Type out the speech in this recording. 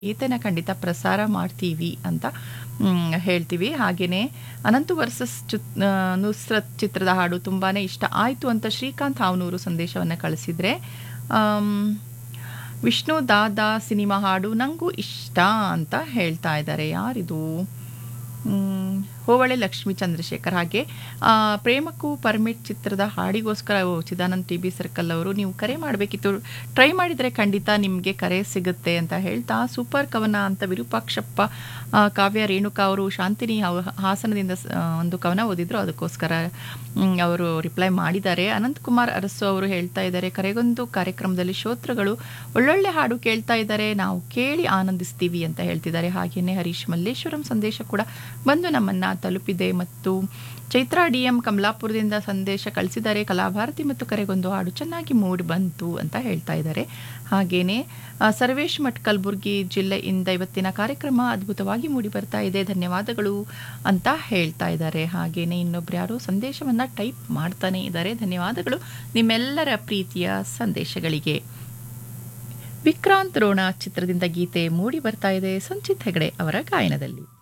ಗೀತೆನ ಖಂಡಿತ ಪ್ರಸಾರ ಮಾಡ್ತೀವಿ ಅಂತ ಮ್, ಹೇಳ್ತೀವಿ ಹಾಗೆಯೇ ಅನಂತು ವರ್ಸಸ್ ಚುತ್ ಆ, ನುಸ್ರತ್ ಚಿತ್ರದ ಹಾಡು ತುಂಬಾ ಇಷ್ಟ ಆಯಿತು ಅಂತ ಶ್ರೀಕಾಂತ್ ಹಾವನೂರು ಸಂದೇಶವನ್ನು ಕಳಿಸಿದರೆ ವಿಷ್ಣು ದಾದಾ ಸಿನಿಮಾ ಹಾಡು ನನಗೂ ಇಷ್ಟ ಅಂತ ಹೇಳ್ತಾ ಇದ್ದಾರೆ ಯಾರಿದು ಮ್, ಹೋವಳೆ ಲಕ್ಷ್ಮೀ ಚಂದ್ರಶೇಖರ್ ಹಾಗೆ ಆ, ಪ್ರೇಮಕ್ಕೂ ಪರ್ಮಿಟ್ ಚಿತ್ರದ ಹಾಡಿಗೋಸ್ಕರ ಓ, ಚಿದಾನಂದ್ ಟಿ ಬಿ ಸರ್ಕಲ್ ಅವರು ನೀವು ಕರೆ ಮಾಡಬೇಕಿತ್ತು ಟ್ರೈ ಮಾಡಿದರೆ ಖಂಡಿತ ನಿಮಗೆ ಕರೆ ಸಿಗುತ್ತೆ ಅಂತ ಹೇಳ್ತಾ ಸೂಪರ್ ಕವನ ಅಂತ ವಿರೂಪಾಕ್ಷಪ್ಪ ಆ, ಕಾವ್ಯ ರೇಣುಕಾ ಅವರು ಶಾಂತಿನಿ ಹಾವ- ಹಾಸನದಿಂದ ಸ- ಆ, ಒಂದು ಕವನ ಓದಿದ್ರು ಅದಕ್ಕೋಸ್ಕರ ಮ್, ಅವರು ರಿಪ್ಲೈ ಮಾಡಿದ್ದಾರೆ ಅನಂತಕುಮಾರ್ ಅರಸು ಅವರು ಹೇಳ್ತಾ ಇದ್ದಾರೆ ಕರೆಗೊಂದು ಕಾರ್ಯಕ್ರಮದಲ್ಲಿ ಶ್ರೋತೃಗಳು ಒಳ್ಳೊಳ್ಳೆ ಹಾಡು ಕೇಳ್ತಾ ಇದ್ದಾರೆ ನಾವು ಕೇಳಿ ಆನಂದಿಸ್ತೀವಿ ಅಂತ ಹೇಳ್ತಿದ್ದಾರೆ ಹಾಗೆಯೇ ಹರೀಶ್ ಮಲ್ಲೇಶ್ವರಂ ಸಂದೇಶ ಕೂಡ ಬಂದು ನಮ್ಮನ್ನ ತಲುಪಿದೆ ಮತ್ತು ಚೈತ್ರ ಡಿ ಎಂ ಕಮಲಾಪುರದಿಂದ ಸಂದೇಶ ಕಳಿಸಿದ್ದಾರೆ ಕಲಾಭಾರತಿ ಮತ್ತು ಕರೆಗೊಂದು ಹಾಡು ಚೆನ್ನಾಗಿ ಮೂಡಿ ಬಂತು ಅಂತ ಹೇಳ್ತಾ ಇದ್ದಾರೆ ಹಾಗೇನೆ ಆ, ಸರ್ವೇಶ್ ಮಠ್ ಕಲಬುರ್ಗಿ ಜಿಲ್ಲೆಯಿಂದ ಇವತ್ತಿನ ಕಾರ್ಯಕ್ರಮ ಅದ್ಭುತವಾಗಿ ಮೂಡಿ ಬರ್ತಾ ಇದೆ ಧನ್ಯವಾದಗಳು ಅಂತ ಹೇಳ್ತಾ ಇದ್ದಾರೆ ಹಾಗೇನೆ ಇನ್ನೊಬ್ರು ಯಾರೋ ಸಂದೇಶವನ್ನ ಟೈಪ್ ಮಾಡ್ತಾನೆ ಇದ್ದಾರೆ ಧನ್ಯವಾದಗಳು ನಿಮ್ಮೆಲ್ಲರ ಪ್ರೀತಿಯ ಸಂದೇಶಗಳಿಗೆ ವಿಕ್ರಾಂತ್ ರೋಣ ಚಿತ್ರದಿಂದ ಗೀತೆ ಮೂಡಿ ಬರ್ತಾ ಇದೆ ಸಂಚಿತ್ ಹೆಗಡೆ ಅವರ ಗಾಯನದಲ್ಲಿ